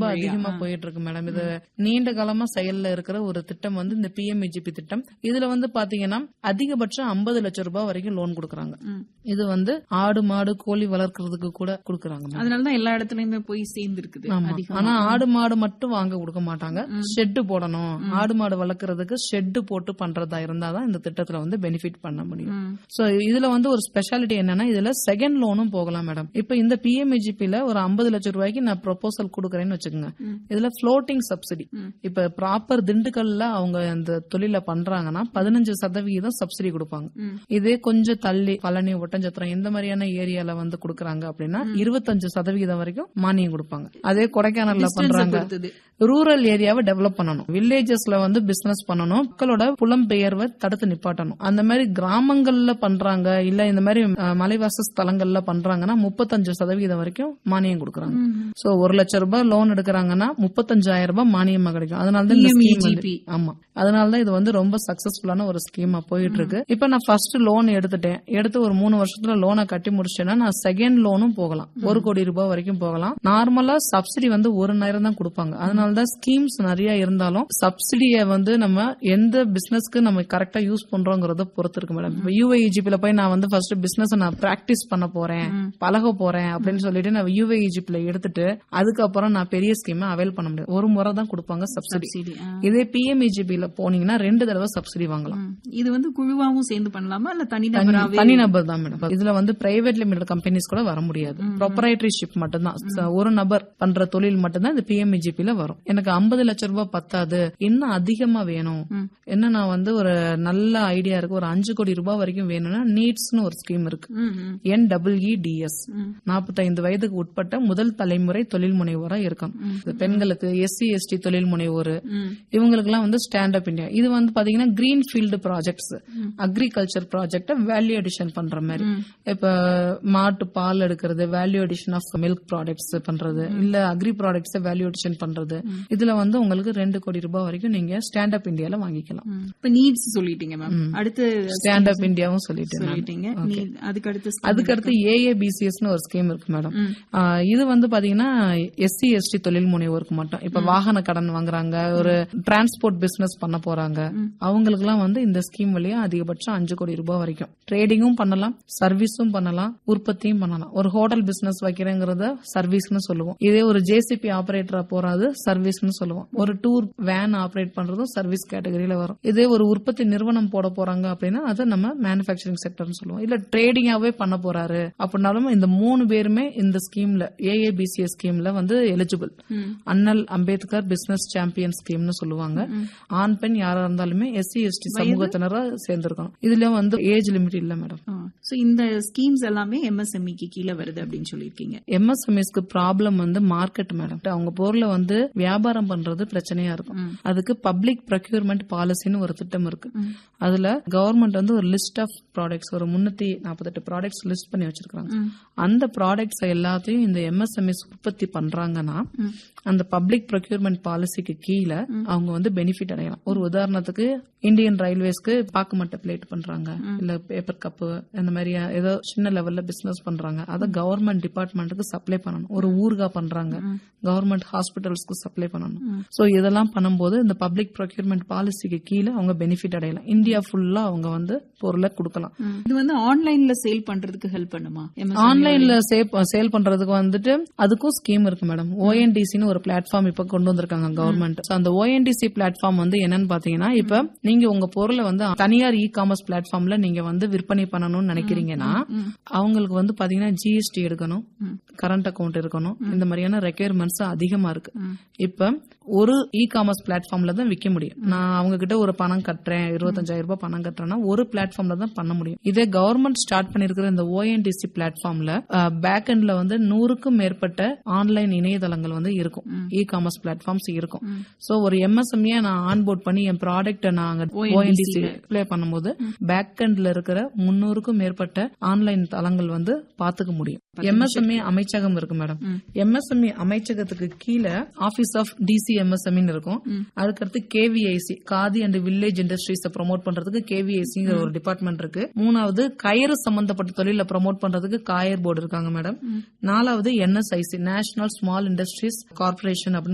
அதிகமா போயிட்டு இருக்கு மேடம் இது நீண்ட காலமா செயல்ல இருக்கிற ஒரு திட்டம் வந்து இந்த பிஎம்இஜிபி திட்டம் இதுல வந்து பாத்தீங்கன்னா அதிகபட்சம் ஐம்பது லட்சம் ரூபாய் வரைக்கும் லோன் கொடுக்கறாங்க ம். இது வந்து ஆடு மாடு கோழி வளர்க்கறதுக்கு கூட கொடுக்கறாங்க மேடம். அதனாலதான் எல்லா இடத்துலயுமே போய் சேர்ந்து இருக்குது ஆமா. ஆனா ஆடு மாடு மட்டும் வாங்க கொடுக்க மாட்டாங்க ஷெட் போடணும் ஆடு மாடு வளர்க்கறதுக்கு ஷெட் போட்டு பண்றதா இருந்தாதான் இந்த திட்டத்துல வந்து பெனிஃபிட் பண்ண முடியும் சோ இதுல வந்து ஒரு ஸ்பெஷாலிட்டி என்னன்னா இதுல செகண்ட் லோனும் போகலாம் மேடம் இப்ப இந்த பிஎம்இஜிபில ஒரு ஐம்பது லட்சம் ரூபாய்க்கு நான் ப்ரொபோசல் கொடுக்கறேன்னு வச்சுக்கோங்க இதுல ஃப்ளோட்டிங் சப்சிடி இப்ப ப்ராப்பர் திண்டுக்கல்ல அவங்க அந்த தொழில பண்றாங்கன்னா பதினஞ்சு சதவீதம் சப்சிடி கொடுப்பாங்க இதே கொஞ்சம் தள்ளி பழனி ஒட்டஞ்சத்திரம் இந்த மாதிரியான ஏரியால வந்து கொடுக்கறாங்க அப்படின்னா இருபத்தஞ்சு சதவீதம் வரைக்கும் மானியம் கொடுப்பாங்க அதே கொடைக்கானல்ல பண்றாங்க பொறுத்தது. ரூரல் ஏரியாவை டெவலப் பண்ணணும் வில்லேஜஸ்ல வந்து பிசினஸ் பண்ணணும் மக்களோட புலம்பெயர்வை தடுத்து நிப்பாட்டணும் அந்த மாதிரி கிராமங்கள்ல பண்றாங்க இல்ல இந்த மாதிரி அஹ், மலைவாச ஸ்தலங்கள்ல பண்றாங்கன்னா முப்பத்தஞ்சு சதவீதம் வரைக்கும் மானியம் கொடுக்கறாங்க சோ ஒரு லட்சம் ரூபாய் லோன் எடுக்கறாங்கன்னா முப்பத்தஞ்சாயிரம் ரூபாய் மானியமா கிடைக்கும் அதனால தான் இந்த scheme வந்து- ஆமா அதனாலதான் இது வந்து ரொம்ப சக்சஸ்ஃபுல்லான ஒரு ஸ்கீமா போயிட்டு இருக்கு இப்ப நான் ஃபர்ஸ்ட் லோன் எடுத்துட்டேன் எடுத்து ஒரு மூணு வருஷத்துல லோனை கட்டி முடிச்சிட்டேன்னா நான் செகண்ட் லோனும் போகலாம் ஒரு கோடி ரூபாய் வரைக்கும் போகலாம் நார்மலா சப்சிடி வந்து ஒரு நேரம் தான் கொடுப்பாங்க அதனாலதான் ஸ்கீம்ஸ் நிறைய இருந்தாலும் சப்சிடியை வந்து நம்ம எந்த பிசினஸ்க்கு நம்ம கரெக்டா யூஸ் பண்றோங்கிறத பொறுத்து இருக்கு மேடம் இப்ப யூஏஇஜிபில போய் நான் வந்து ஃபர்ஸ்ட் பிசினஸ் நான் பிராக்டிஸ் பண்ண போறேன் பழக போறேன் அப்படின்னு சொல்லிட்டு நான் யூஏஇஜிபில எடுத்துட்டு அதுக்கப்புறம் நான் பெரிய ஸ்கீமை அவைல் பண்ண முடியாது ஒரு முறை தான் கொடுப்பாங்க சப்சிடி சரி, ஆ. இதே பிஎம்இஜிபில போனீங்கன்னா ரெண்டு தடவை சப்சிடி வாங்கலாம் ம். இது வந்து குழுவாவும் சேர்ந்து பண்ணலாமா இல்ல தனிநபராவே தனிநபர் தான் மேடம் இதுல வந்து பிரைவேட் லிமிடெட் கம்பெனிஸ் கூட வர முடியாது ப்ரொப்பரைட்டரிஷிப் மட்டும்தான் ச- ஒரு நபர் பண்ற தொழில் மட்டும்தான் இந்த பிஎம்இஜிபி ல வரும் எனக்கு ஐம்பது லட்சம் ரூபாய் பத்தாது இன்னும் அதிகமா வேணும் என்ன நான் வந்து ஒரு நல்ல ஐடியா இருக்கு ஒரு அஞ்சு கோடி ரூபாய் வரைக்கும் வேணும்னா நீட்ஸ்னு ஒரு ஸ்கீம் இருக்கு ம், ம். என்டபிள்இடிஎஸ் நாற்பத்தைந்து வயதுக்கு உட்பட்ட முதல் தலைமுறை தொழில் முனைவோரா இருக்கணும் இது பெண்களுக்கு எஸ்சி எஸ்டி தொழில் முனைவோர் இவங்களுக்கு எல்லாம் வந்து ஸ்டாண்ட் அப் இந்தியா இது வந்து பாத்தீங்கன்னா green field projects agriculture project value addition பண்ற மாதிரி இப்ப மாட்டு பால் எடுக்கிறது value addition of milk products பண்றது இல்ல அக்ரி ப்ராடக்ட்ஸ் வேல்யூ அடிஷன் பண்றது இதுல வந்து உங்களுக்கு ரெண்டு கோடி ரூபாய் வரைக்கும் நீங்க ஸ்டாண்ட் அப் இந்தியால வாங்கிக்கலாம் ம். இப்ப நீட்ஸ் சொல்லிட்டீங்க மேம் அடுத்து ஸ்டாண்ட் அப் இந்தியாவும் சொல்லிட்டேன் நான். சொல்லிட்டீங்க Need- அதுக்கு அடுத்து scheme அதுக்கு அடுத்து ஏஏபிசிஎஸ்னு ஒரு ஸ்கீம் இருக்கு மேடம் ஆஹ் இது வந்து பாத்தீங்கன்னா எஸ்சி எஸ்டி தொழில் முனைவோருக்கு மட்டும் இப்ப வாகன கடன் வாங்குறாங்க ஒரு டிரான்ஸ்போர்ட் பிசினஸ் பண்ண போறாங்க அவங்களுக்கு எல்லாம் வந்து இந்த ஸ்கீம் வழியா அதிகபட்சம் அஞ்சு கோடி ரூபாய் வரைக்கும் ட்ரேடிங்கும் பண்ணலாம் சர்வீஸும் பண்ணலாம் உற்பத்தியும் பண்ணலாம் ஒரு ஹோட்டல் பிசினஸ் வைக்கிறேங்கிறத சர்வீஸ்னு சொல்லுவோம் இதே ஒரு ஜேசிபி ஆபரேட்டரா போறது சர்வீஸ்னு சொல்லுவோம் ஒரு டூர் வேன் ஆபரேட் பண்றதும் சர்வீஸ் கேட்டகரியில வரும் இதே ஒரு உற்பத்தி நிறுவனம் போட போறாங்க அப்படின்னா அதை நம்ம மேனுபேக்சரிங் செக்டர்னு சொல்லுவோம் இல்ல ட்ரேடிங்காவே பண்ண போறாரு அப்படின்னாலும் இந்த மூணு பேருமே இந்த ஸ்கீம்ல ஏஏபிசிஎஸ் ஸ்கீம்ல வந்து எலிஜிபிள் அண்ணல் அம்பேத்கர் பிசினஸ் சாம்பியன் ஸ்கீம்னு சொல்லுவாங்க ஆண் பெண் யாரா இருந்தாலுமே எஸ்சி எஸ்டி சமூகத்தினரா சேர்ந்திருக்கணும் இதுல வந்து ஏஜ் லிமிட் இல்ல மேடம் சோ இந்த ஸ்கீம்ஸ் எல்லாமே எம்எஸ்எம்இக்கு கீழே வருது அப்படின்னு சொல்லியிருக்கீங்க எம்எஸ்எம்எஸ்க்கு ப்ராப்ளம் வந்து மார்க்கெட் மேடம் அவங்க பொருளை வந்து வியாபாரம் பண்றது பிரச்சனையா இருக்கும் அதுக்கு பப்ளிக் ப்ரொக்யூர்மெண்ட் பாலிசின்னு ஒரு திட்டம் இருக்கு அதுல கவர்மெண்ட் வந்து ஒரு லிஸ்ட் ஆஃப் ப்ராடக்ட்ஸ் ஒரு முன்னூத்தி நாற்பத்தெட்டு ப்ராடக்ட்ஸ் லிஸ்ட் பண்ணி வச்சிருக்காங்க அந்த ப்ராடக்ட்ஸ் எல்லாத்தையும் இந்த எம்எஸ்எம்எஸ் உற்பத்தி பண்றாங்கன்னா அந்த பப்ளிக் ப்ரொக்யூர்மெண்ட் பாலிசிக்கு கீழே அவங்க வந்து பெனிஃபிட் அடையலாம் ஒரு உதாரணத்துக்கு இந்தியன் ரயில்வேஸ்க்கு பாக்கு மட்டை பிளேட் பண்றாங்க இல்ல பேப்பர் கப்பு இந்த மாதிரி ஏதோ சின்ன லெவல்ல பிசினஸ் பண்றாங்க அதை கவர்மெண்ட் டிபார்ட்மெண்ட்டுக்கு சப்ளை பண்ணணும் ஒரு ஊர்கா பண்றாங்க கவர்மெண்ட் ஹாஸ்பிட்டல்ஸ்க்கு சப்ளை பண்ணணும் சோ இதெல்லாம் பண்ணும்போது இந்த பப்ளிக் ப்ரொக்யூர்மெண்ட் பாலிசிக்கு கீழே அவங்க பெனிஃபிட் அடையலாம் இந்தியா ஃபுல்லா அவங்க வந்து பொருளை கொடுக்கலாம் இது வந்து ஆன்லைன்ல சேல் பண்றதுக்கு ஹெல்ப் பண்ணுமா MSME? ஆன்லைன்ல சேல் பண்றதுக்கு வந்துட்டு அதுக்கும் ஸ்கீம் இருக்கு மேடம் ஓஎன்டிசின்னு ஒரு பிளாட்ஃபார்ம் இப்ப கொண்டு வந்திருக்காங்க கவர்மெண்ட் அந்த ஓஎன்டிசி பிளாட்ஃபார்ம் வந்து என்னன்னு பாத்தீங்கன்னா இப்ப நீங்க உங்க பொருளை வந்து தனியார் இ காமர்ஸ் பிளாட்ஃபார்ம்ல நீங்க வந்து விற்பனை பண்ணணும்னு நினைக்கிறீங்கன்னா அவங்களுக்கு வந்து பாத்தீங்கன்னா ஜிஎஸ்டி எடுக்கணும் கரண்ட் அக்கவுண்ட் இருக்கணும் இந்த மாதிரியான ரெக்யர்மெண்ட்ஸ் அதிகமா இருக்கு இப்ப ஒரு இ காமர்ஸ் பிளாட்ஃபார்ம்ல தான் விற்க முடியும் நான் அவங்க கிட்ட ஒரு பணம் கட்டுறேன் இருபத்தஞ்சாயிரம் ரூபாய் பணம் கட்டுறேன்னா ஒரு பிளாட்ஃபார்ம்ல தான் பண்ண முடியும் இதே கவர்மெண்ட் ஸ்டார்ட் பண்ணிருக்கிற இந்த ஓஎன்டிசி பிளாட்ஃபார்ம்ல பேக் எண்ட்ல வந்து நூறுக்கும் மேற்பட்ட ஆன்லைன் இணையதளங்கள் வந்து இருக்கும் இ காமர்ஸ் பிளாட்ஃபார்ம்ஸ் இருக்கும் சோ ஒரு எம்எஸ்எம்ஏ நான் ஆன்போர்ட் பண்ணி என் ப்ராடக்ட நான் ஓஎன்டிசி அப்ளை பண்ணும்போது பேக் எண்ட்ல இருக்கிற முன்னூறுக்கும் மேற்பட்ட ஆன்லைன் தளங்கள் வந்து பாத்துக்க முடியும் எம்எஸ்எம்ஏ அமைச்சகம் இருக்கு மேடம் எம்எஸ்எம்ஏ அமைச்சகத்துக்கு கீழே ஆபீஸ் ஆஃப் டிசி எம்எஸ்எம்இ இருக்கும் அதுக்கடுத்து KVIC Khadi and village industries promote பண்றதுக்கு கேவிஐசிங்கிற ஒரு டிபார்ட்மெண்ட் இருக்கு மூணாவது கயிறு சம்பந்தப்பட்ட தொழில ப்ரோமோட் பண்றதுக்கு காயர் போர்டு இருக்காங்க மேடம் நாலாவது NSIC national small industries corporation அப்படின்னு